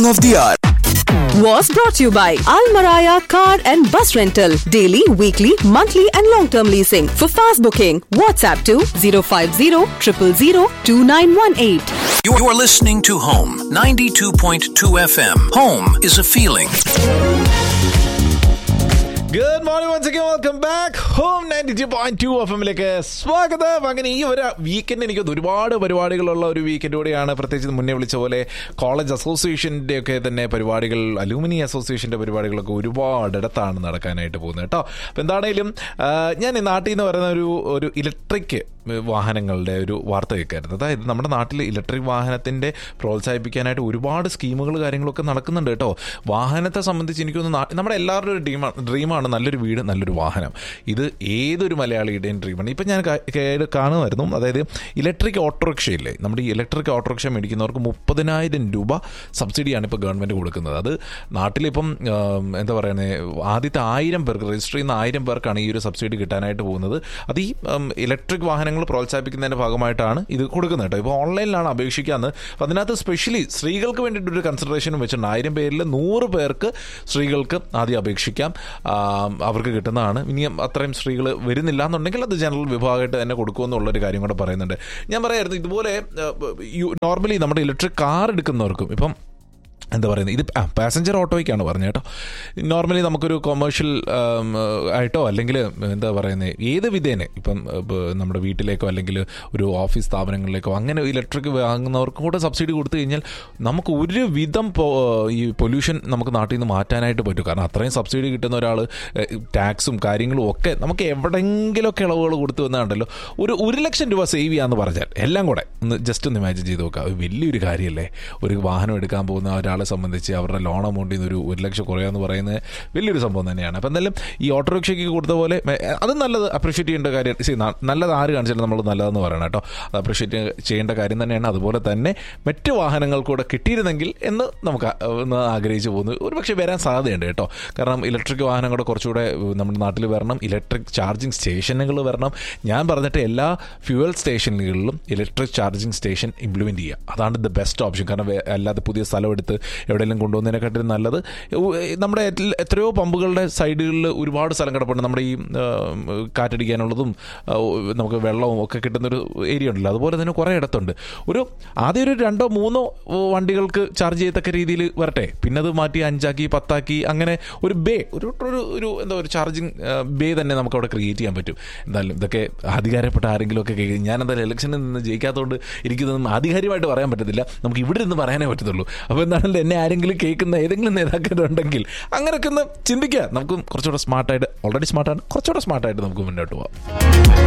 of the hour. was brought to you by Al Maraya Car and Bus Rental. Daily, weekly, monthly, and long term leasing. For fast booking, WhatsApp to 050 000 2918. You're listening to Home 92.2 FM. Home is a feeling. Good morning once again welcome back home ninety two point two F എമ്മിലേക്ക് സ്വാഗതം അങ്ങനെ ഈ ഒരു weekend എനിക്ക് ഒരുപാട് പരിപാടികളുള്ള ഒരു weekend കൂടിയാണ് പ്രത്യേകിച്ച് മുന്നേ വിളിച്ച പോലെ കോളേജ് അസോസിയേഷൻ്റെ ഒക്കെ തന്നെ പരിപാടികൾ അലൂമിനി അസോസിയേഷൻ്റെ പരിപാടികളൊക്കെ ഒരുപാടിടത്താണ് നടക്കാനായിട്ട് പോകുന്നത് കേട്ടോ അപ്പോൾ എന്താണേലും ആ, ഞാൻ ഈ നാട്ടിൽ നിന്ന് പറയുന്ന ഒരു ഒരു ഇലക്ട്രിക് വാഹനങ്ങളുടെ ഒരു വാർത്ത കേൾക്കായിരുന്നു അതായത് നമ്മുടെ നാട്ടിൽ ഇലക്ട്രിക് വാഹനത്തിൻ്റെ പ്രോത്സാഹിപ്പിക്കാനായിട്ട് ഒരുപാട് സ്കീമുകൾ കാര്യങ്ങളൊക്കെ നടക്കുന്നുണ്ട് കേട്ടോ വാഹനത്തെ സംബന്ധിച്ച് എനിക്കൊന്ന് നാ- നമ്മുടെ എല്ലാവരുടെ ഒരു ഡ്രീമാണ് ഡ്രീമാണ് നല്ലൊരു വീട് നല്ലൊരു വാഹനം ഇത് ഏതൊരു മലയാളിയുടെയും ഡ്രീമാണ് ഇപ്പം ഞാൻ കാ- കേ- കാണുമായിരുന്നു അതായത് ഇലക്ട്രിക് ഓട്ടോറിക്ഷയില്ലേ നമ്മുടെ ഈ ഇലക്ട്രിക് ഓട്ടോറിക്ഷ മേടിക്കുന്നവർക്ക് മുപ്പതിനായിരം രൂപ സബ്സിഡിയാണ് ഇപ്പോൾ ഗവൺമെൻറ് കൊടുക്കുന്നത് അത് നാട്ടിലിപ്പം ആം, എന്താ പറയുന്നത് ആദ്യത്തെ ആയിരം പേർക്ക് രജിസ്റ്റർ ചെയ്യുന്ന ആയിരം പേർക്കാണ് ഈ ഒരു സബ്സിഡി കിട്ടാനായിട്ട് പോകുന്നത് അത് ഈ ഇലക്ട്രിക് വാഹനങ്ങൾ പ്രോത്സാഹിപ്പിക്കുന്നതിൻ്റെ ഭാഗമായിട്ടാണ് ഇത് കൊടുക്കുന്നത് കേട്ടോ ഇപ്പോൾ ഓൺലൈനിലാണ് അപേക്ഷിക്കാന്ന് അപ്പോൾ അതിനകത്ത് സ്പെഷ്യലി സ്ത്രീകൾക്ക് വേണ്ടിയിട്ട് ഒരു കൺസിഡറേഷനും വെച്ചിട്ടുണ്ട് ആയിരം പേരിൽ നൂറ് പേർക്ക് സ്ത്രീകൾക്ക് ആദ്യം അപേക്ഷിക്കാം ആം, അവർക്ക് കിട്ടുന്നതാണ് ഇനിയും അത്രയും സ്ത്രീകൾ വരുന്നില്ല എന്നുണ്ടെങ്കിൽ അത് ജനറൽ വിഭാഗമായിട്ട് തന്നെ കൊടുക്കുമെന്നുള്ളൊരു കാര്യം കൂടെ പറയുന്നുണ്ട് ഞാൻ പറയായിരുന്നു ഇതുപോലെ നോർമലി നമ്മുടെ ഇലക്ട്രിക് കാർ എടുക്കുന്നവർക്കും ഇപ്പം എന്താ പറയുന്നത് ഇത് പാസഞ്ചർ ഓട്ടോയ്ക്കാണ് പറഞ്ഞത് കേട്ടോ നോർമലി നമുക്കൊരു കൊമേഴ്ഷ്യൽ ആയിട്ടോ അല്ലെങ്കിൽ എന്താ പറയുന്നത് ഏത് വിധേന ഇപ്പം ഇപ്പം നമ്മുടെ വീട്ടിലേക്കോ അല്ലെങ്കിൽ ഒരു ഓഫീസ് സ്ഥാപനങ്ങളിലേക്കോ അങ്ങനെ ഇലക്ട്രിക് വാങ്ങുന്നവർക്കും കൂടെ സബ്സിഡി കൊടുത്തു കഴിഞ്ഞാൽ നമുക്ക് ഒരു വിധം പോ- ഈ പൊല്യൂഷൻ നമുക്ക് നാട്ടിൽ നിന്ന് മാറ്റാനായിട്ട് പറ്റും കാരണം അത്രയും സബ്സിഡി കിട്ടുന്ന ഒരാൾ ടാക്സും കാര്യങ്ങളും ഒക്കെ നമുക്ക് എവിടെയെങ്കിലുമൊക്കെ ഇളവുകൾ കൊടുത്തു വന്നാണ്ടല്ലോ ഒരു ഒരു ലക്ഷം രൂപ സേവ് ചെയ്യാന്ന് പറഞ്ഞാൽ എല്ലാം കൂടെ ഒന്ന് ജസ്റ്റ് ഒന്ന് ഇമാജിൻ ചെയ്ത് നോക്കുക അത് വലിയൊരു കാര്യമല്ലേ ഒരു വാഹനം എടുക്കാൻ പോകുന്ന ഒരാളെ സംബന്ധിച്ച് അവരുടെ ലോൺ എമൗണ്ടിൽ നിന്ന് ഒരു ഒരു ലക്ഷം കുറയാന്ന് പറയുന്നത് വലിയൊരു സംഭവം തന്നെയാണ് അപ്പം എന്തായാലും ഈ ഓട്ടോറിക്ഷയ്ക്ക് കൊടുത്ത പോലെ മെ- അത് നല്ലത് അപ്രീഷിയേറ്റ് ചെയ്യേണ്ട കാര്യം ശരി, ന- നല്ലത് ആര് കാണിച്ചാലും നമ്മൾ നല്ലതെന്ന് പറയണം കേട്ടോ അത് അപ്രീഷിയേറ്റ് ചെയ്യേണ്ട കാര്യം തന്നെയാണ് അതുപോലെ തന്നെ മറ്റ് വാഹനങ്ങൾ കൂടെ കിട്ടിയിരുന്നെങ്കിൽ എന്ന് നമുക്ക് ആ- ഒന്ന് ആഗ്രഹിച്ചു പോകുന്നു ഒരു പക്ഷേ വരാൻ സാധ്യതയുണ്ട് കേട്ടോ കാരണം ഇലക്ട്രിക് വാഹനം കൂടെ കുറച്ചുകൂടെ ഏഹ്, നമ്മുടെ നാട്ടിൽ വരണം ഇലക്ട്രിക് ചാർജിങ് സ്റ്റേഷനുകൾ വരണം ഞാൻ പറഞ്ഞിട്ട് എല്ലാ ഫ്യൂവൽ സ്റ്റേഷനുകളിലും ഇലക്ട്രിക് ചാർജിങ് സ്റ്റേഷൻ ഇംപ്ലിമെൻറ്റ് ചെയ്യുക അതാണ് ദ ബെസ്റ്റ് ഓപ്ഷൻ കാരണം വേ- അല്ലാതെ പുതിയ സ്ഥലം എടുത്ത് എവിടെയെങ്കിലും കൊണ്ടുപോകുന്നതിനെക്കാട്ടിലും നല്ലത് ഉ- നമ്മുടെ എത്ര- എത്രയോ പമ്പുകളുടെ സൈഡുകളിൽ ഒരുപാട് സ്ഥലം കിടപ്പുണ്ട് നമ്മുടെ ഈ ആ, കാറ്റടിക്കാനുള്ളതും ആ, നമുക്ക് വെള്ളവും ഒക്കെ കിട്ടുന്നൊരു ഏരിയ ഉണ്ടല്ലോ അതുപോലെ തന്നെ കുറേ ഇടത്തുണ്ട് ഒരു ആദ്യം ഒരു രണ്ടോ മൂന്നോ വണ്ടികൾക്ക് ചാർജ് ചെയ്യത്തക്ക രീതിയിൽ വരട്ടെ പിന്നെ അത് മാറ്റി അഞ്ചാക്കി പത്താക്കി അങ്ങനെ ഒരു ബേ ഒരു ഒരു ഒരു എന്താ ഒരു ചാർജിങ് ബേ തന്നെ നമുക്ക് അവിടെ ക്രിയേറ്റ് ചെയ്യാൻ പറ്റും എന്തായാലും ഇതൊക്കെ അധികാരപ്പെട്ട ആരെങ്കിലും ഒക്കെ കേൾക്കും ഞാൻ എന്തായാലും ഇലക്ഷനിൽ നിന്ന് ജയിക്കാത്തതുകൊണ്ട് എനിക്കിതൊന്നും ആധികാരികമായിട്ട് പറയാൻ പറ്റത്തില്ല നമുക്ക് ഇവിടെ നിന്ന് പറയാനേ പറ്റത്തുള്ളൂ അപ്പോൾ എന്താണല്ലോ എന്നെ ആരെങ്കിലും കേൾക്കുന്ന ഏതെങ്കിലും നേതാക്കളുണ്ടെങ്കിൽ അങ്ങനെയൊക്കെ ഒന്ന് ചിന്തിക്കുക നമുക്ക് കുറച്ചുകൂടെ സ്മാർട്ടായിട്ട് ഓൾറെഡി സ്മാർട്ടാണ് കുറച്ചുകൂടെ സ്മാർട്ടായിട്ട് നമുക്ക് മുന്നോട്ട് പോകാം